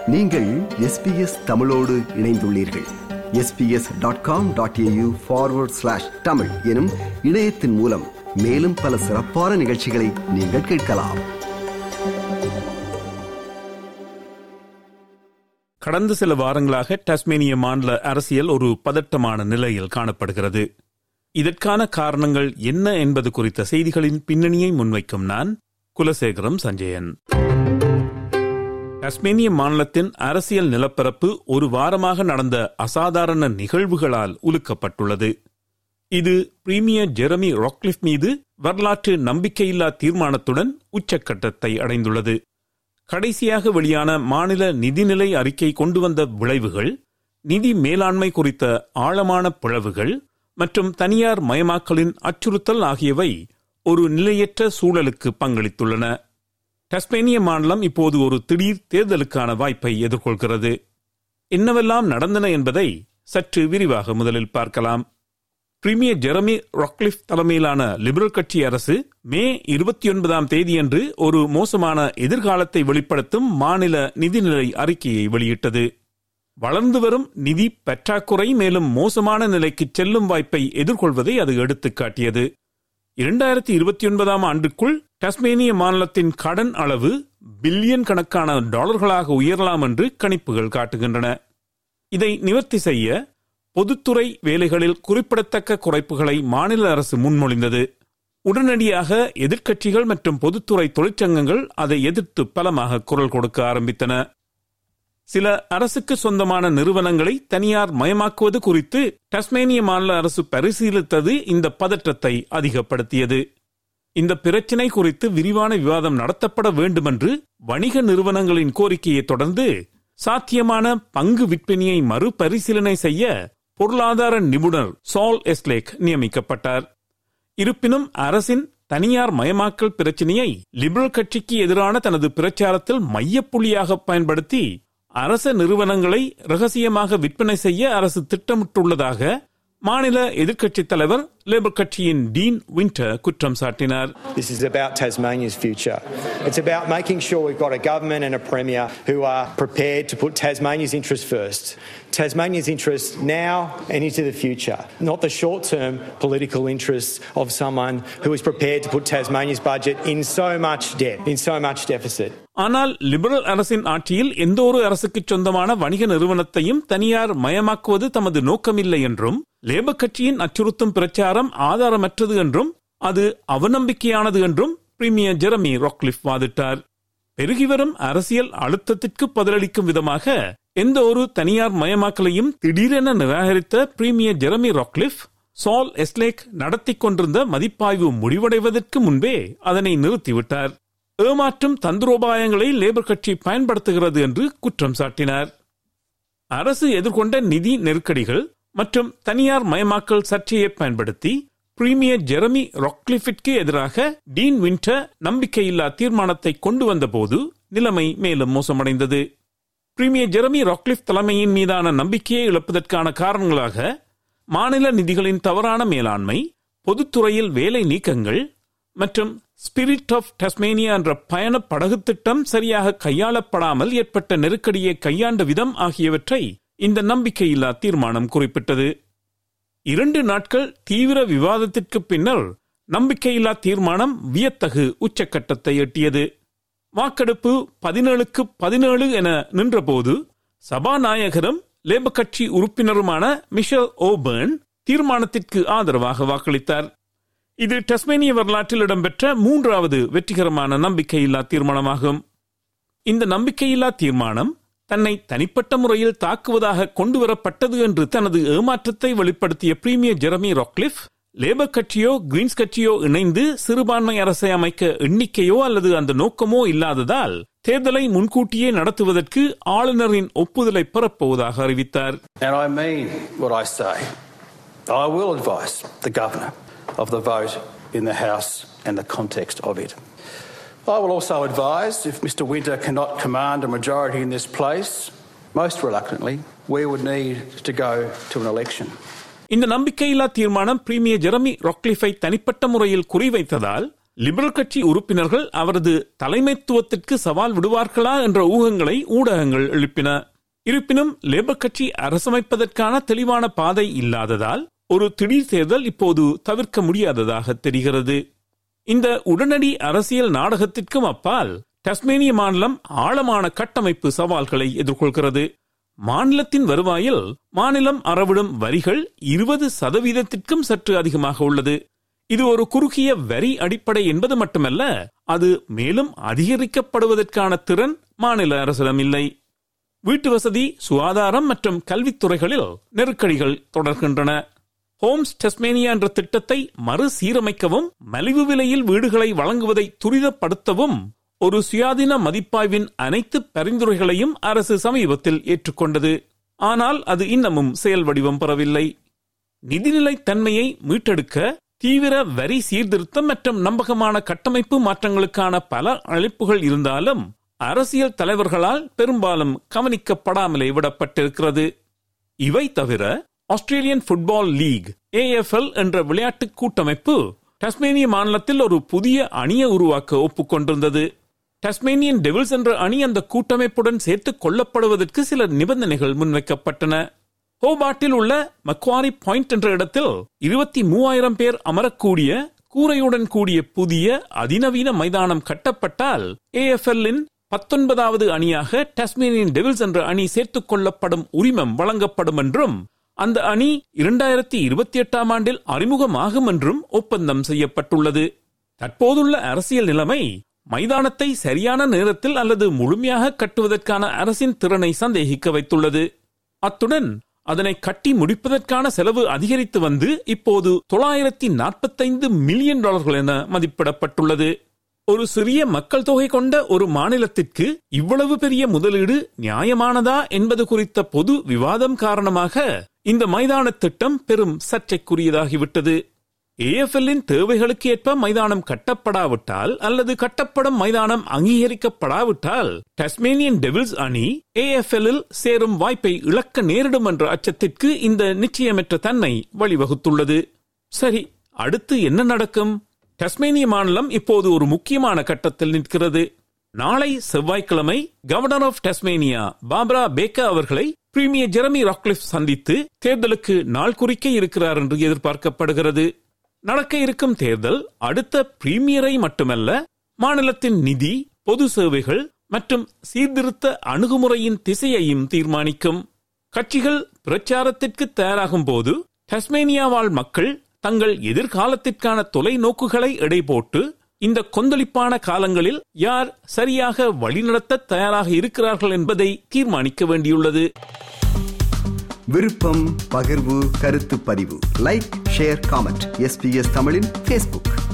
நீங்கள் எஸ்பிஎஸ் தமிழோடு இணைந்துள்ளீர்கள் SBS dot com dot AU forward slash Tamil எனும் இணையத்தின் மூலம் மேலும் பல சிறப்பான நிகழ்ச்சிகளை நீங்கள் கேட்கலாம் கடந்த சில வாரங்களாக டாஸ்மேனிய மாநில அரசியல் ஒரு பதட்டமான நிலையில் காணப்படுகிறது இதற்கான காரணங்கள் என்ன என்பது குறித்த செய்திகளின் பின்னணியை முன்வைக்கும் நான் குலசேகரம் சஞ்சயன் டாஸ்மேனிய மாநிலத்தின் அரசியல் நிலப்பரப்பு ஒரு வாரமாக நடந்த அசாதாரண நிகழ்வுகளால் உலுக்கப்பட்டுள்ளது இது பிரீமியர் ஜெரமி ராக்லிஃப் மீது வரலாற்று நம்பிக்கையில்லா தீர்மானத்துடன் உச்சக்கட்டத்தை அடைந்துள்ளது கடைசியாக வெளியான மாநில நிதிநிலை அறிக்கை கொண்டு வந்த விளைவுகள் நிதி மேலாண்மை குறித்த ஆழமான பிளவுகள் மற்றும் தனியார் மயமாக்கலின் அச்சுறுத்தல் ஆகியவை ஒரு நிலையற்ற சூழலுக்கு பங்களித்துள்ளன டஸ்மேனிய மாநிலம் இப்போது ஒரு திடீர் தேர்தலுக்கான வாய்ப்பை எதிர்கொள்கிறது என்னவெல்லாம் நடந்தன என்பதை சற்று விரிவாக முதலில் பார்க்கலாம் பிரீமியர் ஜெரமி ராக்லிஃப் தலைமையிலான லிபரல் கட்சி அரசு மே இருபத்தி ஒன்பதாம் தேதியன்று ஒரு மோசமான எதிர்காலத்தை வெளிப்படுத்தும் மாநில நிதிநிலை அறிக்கையை வெளியிட்டது வளர்ந்து வரும் நிதி பற்றாக்குறை மேலும் மோசமான நிலைக்கு செல்லும் வாய்ப்பை எதிர்கொள்வதை அது எடுத்துக் காட்டியது இரண்டாயிரத்தி இருபத்தி ஒன்பதாம் ஆண்டுக்குள் டஸ்மேனிய மாநிலத்தின் கடன் அளவு பில்லியன் கணக்கான டாலர்களாக உயரலாம் என்று கணிப்புகள் காட்டுகின்றன இதை நிவர்த்தி செய்ய பொதுத்துறை வேலைகளில் குறிப்பிடத்தக்க குறைப்புகளை மாநில அரசு முன்மொழிந்தது உடனடியாக எதிர்க்கட்சிகள் மற்றும் பொதுத்துறை தொழிற்சங்கங்கள் அதை எதிர்த்து பலமாக குரல் கொடுக்க ஆரம்பித்தன சில அரசுக்கு சொந்தமான நிறுவனங்களை தனியார் மயமாக்குவது குறித்து டஸ்மேனிய மாநில அரசு பரிசீலித்தது இந்த பதற்றத்தை அதிகப்படுத்தியது இந்த பிரச்சினை குறித்து விரிவான விவாதம் நடத்தப்பட வேண்டுமென்று வணிக நிறுவனங்களின் கோரிக்கையை தொடர்ந்து சாத்தியமான பங்கு விற்பனையை மறுபரிசீலனை செய்ய பொருளாதார நிபுணர் சால் எஸ்லேக் நியமிக்கப்பட்டார் இருப்பினும் அரசின் தனியார் மயமாக்கல் பிரச்சனையை லிபரல் கட்சிக்கு எதிரான தனது பிரச்சாரத்தில் மையப்புள்ளியாக பயன்படுத்தி அரச நிறுவனங்களை ரகசியமாக விற்பனை செய்ய அரசு திட்டமிட்டுள்ளதாக மாநில எதிர்க்கட்சித் தலைவர் லேபர் கட்சியின் டீன் வின்டர் குற்றம் சாட்டினார் This is about Tasmania's future. It's about making sure we've got a government and a premier who are prepared to put Tasmania's interests first. Tasmania's interests now and into the future, not the short term political interests of someone who is prepared to put Tasmania's budget in so much debt, in so much deficit. ஆனால் liberal அரசின் ஆட்சியில் எந்த ஒரு அரசுக்கு சொந்தமான வணிக நிறுவனத்தையும் தனியார் மயமாக்குவது தமது நோக்கமில்லை என்றும் லேபர் கட்சியின் அச்சுறுத்தும் பிரச்சாரம் ஆதாரமற்றது என்றும் அது அவநம்பிக்கையானது என்றும் பிரீமியர் ஜெரமி ராக்லிஃப் வாதிட்டார் பெருகிவரும் அரசியல் அழுத்தத்திற்கு பதிலளிக்கும் விதமாக எந்த ஒரு தனியார் மயமாக்கலையும் திடீரென நிராகரித்த பிரீமியர் ஜெரமி ராக்லிஃப் சால் எஸ்லேக் நடத்தி கொண்டிருந்த மதிப்பாய்வு முடிவடைவதற்கு முன்பே அதனை நிறுத்திவிட்டார் ஏமாற்றும் தந்திரோபாயங்களை லேபர் கட்சி பயன்படுத்துகிறது என்று குற்றம் சாட்டினார் அரசு எதிர்கொண்ட நிதி நெருக்கடிகள் மற்றும் தனியார் மயமாக்கல் சர்ச்சையை பயன்படுத்தி பிரீமியர் ஜெரமி ராக்லிஃபிற்கு எதிராக டீன் வின்டர் நம்பிக்கையில்லா தீர்மானத்தை கொண்டு வந்தபோது நிலைமை மேலும் மோசமடைந்தது பிரீமியர் ஜெரமி ராக்லிஃப் தலைமையின் மீதான நம்பிக்கையை இழப்பதற்கான காரணங்களாக மாநில நிதிகளின் தவறான மேலாண்மை பொதுத்துறையில் வேலை நீக்கங்கள் மற்றும் ஸ்பிரிட் ஆஃப் டஸ்மேனியா என்ற பயண படகு திட்டம் சரியாக கையாளப்படாமல் ஏற்பட்ட நெருக்கடியை கையாண்ட விதம் ஆகியவற்றை இந்த நம்பிக்கையில்லா தீர்மானம் குறிப்பிட்டது இரண்டு நாட்கள் தீவிர விவாதத்திற்கு பின்னர் நம்பிக்கையில்லா தீர்மானம் வியத்தகு உச்சக்கட்டத்தை எட்டியது வாக்கெடுப்பு பதினேழுக்கு பதினேழு என நின்றபோது சபாநாயகரும் லேபர் கட்சி உறுப்பினருமான மிஷல் ஓபர்ன் தீர்மானத்திற்கு ஆதரவாக வாக்களித்தார் இது டஸ்மேனிய வரலாற்றில் இடம்பெற்ற மூன்றாவது வெற்றிகரமான நம்பிக்கையில்லா தீர்மானமாகும் இந்த நம்பிக்கையில்லா தீர்மானம் தன்னை தனிப்பட்ட முறையில் தாக்குவதாக கொண்டுவரப்பட்டது என்று தனது ஏமாற்றத்தை வெளிப்படுத்திய பிரீமியர் ஜெரமி ராக்லிஃப் லேபர் கட்சியோ கிரீன்ஸ் கட்சியோ இணைந்து சிறுபான்மை அரசை அமைக்க எண்ணிக்கையோ அல்லது அந்த நோக்கமோ இல்லாததால் தேர்தலை முன்கூட்டியே நடத்துவதற்கு ஆளுநரின் ஒப்புதலை பெறப்போவதாக அறிவித்தார் And I mean what I say. I will advise the Governor of the vote in the House and the context of it. I will also advise if Mr Winter cannot command a majority in this place, most reluctantly, we would need to go to an election. இந்த நம்பிக்கையில்லா தீர்மானம் premier Jeremy ராக்லிஃபை தனிப்பட்ட முறையில் குறிவைத்ததால் liberal கட்சி உறுப்பினர்கள் அவரது தலைமைத்துவத்திற்கு சவால் விடுவார்களா என்ற ஊகங்களை ஊடகங்கள் எழுப்பின இருப்பினும் லேபர் கட்சி அரசமைப்பதற்கான தெளிவான பாதை இல்லாததால் ஒரு திடீர் தேர்தல் இப்போது தவிர்க்க முடியாததாக தெரிகிறது இந்த உடனடி அரசியல் நாடகத்திற்கும் அப்பால் டஸ்மேனிய மாநிலம் ஆழமான கட்டமைப்பு சவால்களை எதிர்கொள்கிறது மாநிலத்தின் வருவாயில் மாநிலம் அறவிடும் வரிகள் இருபது சதவீதத்திற்கும் சற்று அதிகமாக உள்ளது இது ஒரு குறுகிய வரி அடிப்படை என்பது மட்டுமல்ல அது மேலும் அதிகரிக்கப்படுவதற்கான திறன் மாநில அரசிடம் இல்லை வீட்டு வசதி சுகாதாரம் மற்றும் கல்வித்துறைகளில் நெருக்கடிகள் தொடர்கின்றன ஹோம்ஸ் டெஸ்மேனியா என்ற திட்டத்தை மறுசீரமைக்கவும் மலிவு விலையில் வீடுகளை வழங்குவதை துரிதப்படுத்தவும் ஒரு சுயாதீன மதிப்பாய்வின் அனைத்து பரிந்துரைகளையும் அரசு சமீபத்தில் ஏற்றுக்கொண்டது ஆனால் அது இன்னமும் செயல் வடிவம் பெறவில்லை நிதிநிலை தன்மையை மீட்டெடுக்க தீவிர வரி சீர்திருத்தம் மற்றும் நம்பகமான கட்டமைப்பு மாற்றங்களுக்கான பல அழைப்புகள் இருந்தாலும் அரசியல் தலைவர்களால் பெரும்பாலும் கவனிக்கப்படாமலே விடப்பட்டிருக்கிறது இவை தவிர ஆஸ்திரேலியன் ஃபுட்பால் லீக் ஏஎஃப்எல் என்ற விளையாட்டு கூட்டமைப்பு டஸ்மேனிய மாநிலத்தில் ஒரு புதிய அணியை உருவாக்க ஒப்புக்கொண்டிருந்தது டஸ்மேனியன் டெவில்ஸ் என்ற அணி அந்த கூட்டமைப்புடன் சேர்த்துக் கொள்ளப்படுவதற்கு சில நிபந்தனைகள் முன்வைக்கப்பட்டன ஹோபாட்டில் உள்ள மக்வாரி பாயிண்ட் என்ற இடத்தில் இருபத்தி மூவாயிரம் பேர் அமரக்கூடிய கூரையுடன் கூடிய புதிய அதிநவீன மைதானம் கட்டப்பட்டால் ஏஎஃப்எல்லின் பத்தொன்பதாவது அணியாக டஸ்மேனியன் டெவில்ஸ் என்ற அணி சேர்த்துக் கொள்ளப்படும் உரிமம் வழங்கப்படும் என்றும் அந்த அணி இரண்டாயிரத்தி இருபத்தி எட்டாம் ஆண்டில் அறிமுகமாகும் என்றும் ஒப்பந்தம் செய்யப்பட்டுள்ளது தற்போதுள்ள அரசியல் நிலைமை மைதானத்தை சரியான நேரத்தில் அல்லது முழுமையாக கட்டுவதற்கான அரசின் திறனை சந்தேகிக்க வைத்துள்ளது அத்துடன் அதனை கட்டி முடிப்பதற்கான செலவு அதிகரித்து வந்து இப்போது தொள்ளாயிரத்தி நாற்பத்தைந்து மில்லியன் டாலர்கள் என மதிப்பிடப்பட்டுள்ளது ஒரு சிறிய மக்கள் தொகை கொண்ட ஒரு மாநிலத்திற்கு இவ்வளவு பெரிய முதலீடு நியாயமானதா என்பது குறித்த பொது விவாதம் காரணமாக இந்த மைதான திட்டம் பெரும் சர்ச்சைக்குரியதாகிவிட்டது ஏஎஃப்எல்லின் தேவைகளுக்கு ஏற்ப மைதானம் கட்டப்படாவிட்டால் அல்லது கட்டப்படும் மைதானம் அங்கீகரிக்கப்படாவிட்டால் டஸ்மேனியன் டெவில்ஸ் அணி ஏஎஃப்எல்லில் சேரும் வாய்ப்பை இழக்க நேரிடும் என்ற அச்சத்திற்கு இந்த நிச்சயமற்ற தன்மை வழிவகுத்துள்ளது சரி அடுத்து என்ன நடக்கும் டஸ்மேனிய மாநிலம் இப்போது ஒரு முக்கியமான கட்டத்தில் நிற்கிறது நாளை செவ்வாய்க்கிழமை கவர்னர் ஆஃப் டஸ்மேனியா பாப்ரா பேக்கா அவர்களை பிரீமியர் ஜெரமி ராக்லிஃப் சந்தித்து தேர்தலுக்கு நாள் குறிக்க இருக்கிறார் என்று எதிர்பார்க்கப்படுகிறது நடக்க இருக்கும் தேர்தல் அடுத்த பிரீமியரை மட்டுமல்ல மாநிலத்தின் நிதி பொது சேவைகள் மற்றும் சீர்திருத்த அணுகுமுறையின் திசையையும் தீர்மானிக்கும் கட்சிகள் பிரச்சாரத்திற்கு தயாராகும் போது டஸ்மேனியா வாழ் மக்கள் தங்கள் எதிர்காலத்திற்கான தொலைநோக்குகளை எடை போட்டு இந்த கொந்தளிப்பான காலங்களில் யார் சரியாக வழிநடத்த தயாராக இருக்கிறார்கள் என்பதை தீர்மானிக்க வேண்டியுள்ளது விருப்பம் பகிர்வு கருத்து பதிவு லைக் ஷேர் காமெண்ட் எஸ்பிஎஸ் தமிழின் ஃபேஸ்புக்